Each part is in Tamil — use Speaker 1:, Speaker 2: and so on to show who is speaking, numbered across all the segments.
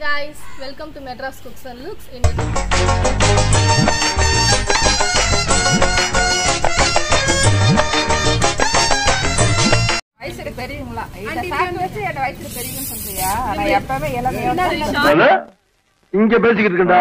Speaker 1: guys, welcome to Madras Cooks and Looks. In
Speaker 2: வயசுல பெரியவங்களா இத சாப்பிட்டு வச்சு என்ன வயசுல பெரியவங்கன்னு சொல்றியா நான் எப்பவுமே எல்லாமே
Speaker 3: இங்க பேசிக்கிட்டு இருக்கா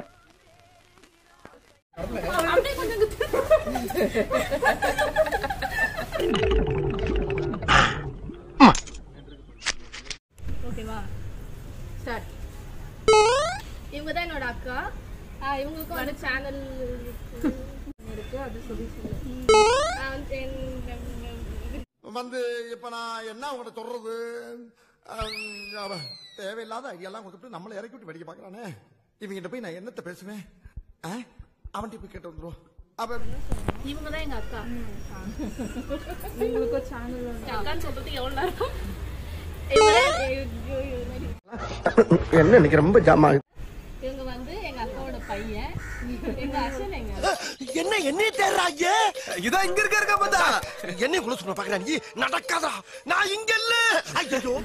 Speaker 1: ஓகேவா ஸ்டார்ட் இவங்க தான் என்னோட அக்கா ஆஹ் இவங்களுக்கும் வந்து சேனல் இருக்கு அது சொல்லி சொல்லு ஆஹ் வந்து என்-
Speaker 4: வந்து இப்ப நான் என்ன உங்கள்கிட்ட சொல்றது அஹ், அவன் தேவையில்லாத ஐடியாலாம் கொடுத்துட்டு நம்மளை இறக்கி விட்டு வெடிக்க பாக்குறானே இவங்கிட்ட போய் நான் என்னத்த பேசுவேன் அவன்கிட்ட போய் கேட்டு வந்துருவோம் அவன்
Speaker 1: இவங்க தான் எங்க அக்கா உங்களுக்கு சேனல் அக்கான்னு சொல்றது எவ்வளவு நேரம் இவங்க தான் ஐயோ, ஐயோ, நடி.
Speaker 3: என்ன இன்னைக்கு ரொம்ப ஜாமா
Speaker 1: இவங்க வந்து எங்க அக்காவோட பையன் எங்க அசன் எங்க
Speaker 4: என்ன என்னைய தேடுறாங்க இதான் இங்க இருக்க இருக்க பார்த்தா என்னைய குள்ள சொல்ல பாக்குறா நீ நடக்காதா நான் இங்க இல்ல ஐயோ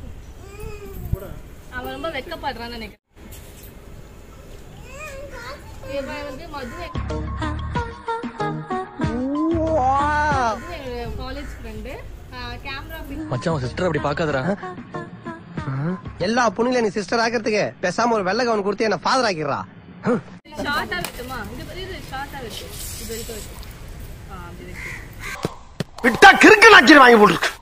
Speaker 1: அவன் ரொம்ப வெக்கப்படுறான்னு நினைக்கிறேன் இவன் வந்து மது காலேஜ் ஃப்ரெண்டு கேமரா
Speaker 5: மச்சான் சிஸ்டர் அப்படி பாக்காதடா
Speaker 3: எல்லா பொண்ணுல நீ சிஸ்டர் ஆக்கிறதுக்கு பேசாம ஒரு வெள்ளை கவன் கொடுத்து என்ன ஃபாதர் ஆக்கிடுறா
Speaker 1: ஷார்ட்டா வெட்டுமா இது இது ஷார்ட்டா வெட்டு இது வரைக்கும் வெட்டு ஆ அப்படி வெட்டு
Speaker 4: விட்டா கிறுக்கு நாக்கி வாங்கி போட்டுருக்கு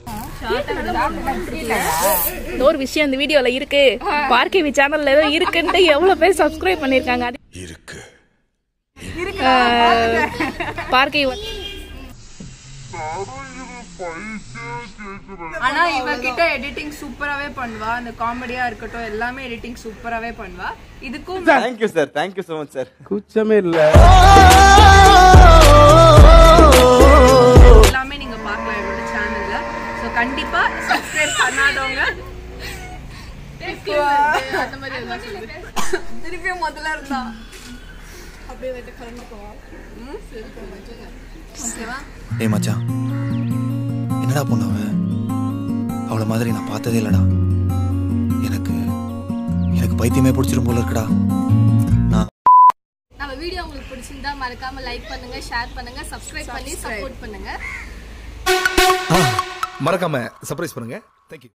Speaker 6: இந்த ஒரு விஷயம் இந்த வீடியோல இருக்கு பார்க்கவி சேனல்ல ஏதோ இருக்குன்ட்டு எவ்வளவு பேர் சப்ஸ்கிரைப் பண்ணிருக்காங்க அது
Speaker 4: இருக்கு
Speaker 6: பார்க்கவி
Speaker 2: ஆனா இவகிட்ட எடிட்டிங் சூப்பராவே பண்ணுவா அந்த காமெடியா இருக்கட்டும் எல்லாமே எடிட்டிங் சூப்பராவே பண்ணுவா இதுக்கும்
Speaker 7: thank you sir thank you so much sir
Speaker 3: குச்சமே இல்ல
Speaker 2: எல்லாமே நீங்க பார்க்கலாம் இவரோட சேனல்ல சோ கண்டிப்பா சப்ஸ்கிரைப் பண்ணாதவங்க
Speaker 1: அந்த மாதிரி எல்லாம் சொல்லு
Speaker 2: திருப்பியும் முதல்ல இருந்தா
Speaker 1: அப்படியே வெட்டு கலந்து போவா
Speaker 2: ஓகேவா
Speaker 5: ஏய் மச்சான் என்னடா பொண்ணு அவ அவள மாதிரி நான் பார்த்ததே இல்லடா எனக்கு எனக்கு பைத்தியமே பிடிச்சிரும் போல இருக்குடா நான்
Speaker 1: நம்ம வீடியோ உங்களுக்கு பிடிச்சிருந்தா மறக்காம லைக் பண்ணுங்க ஷேர் பண்ணுங்க சப்ஸ்கிரைப் பண்ணி சப்போர்ட் பண்ணுங்க
Speaker 8: மறக்காம சர்ப்ரைஸ் பண்ணுங்க தேங்க்யூ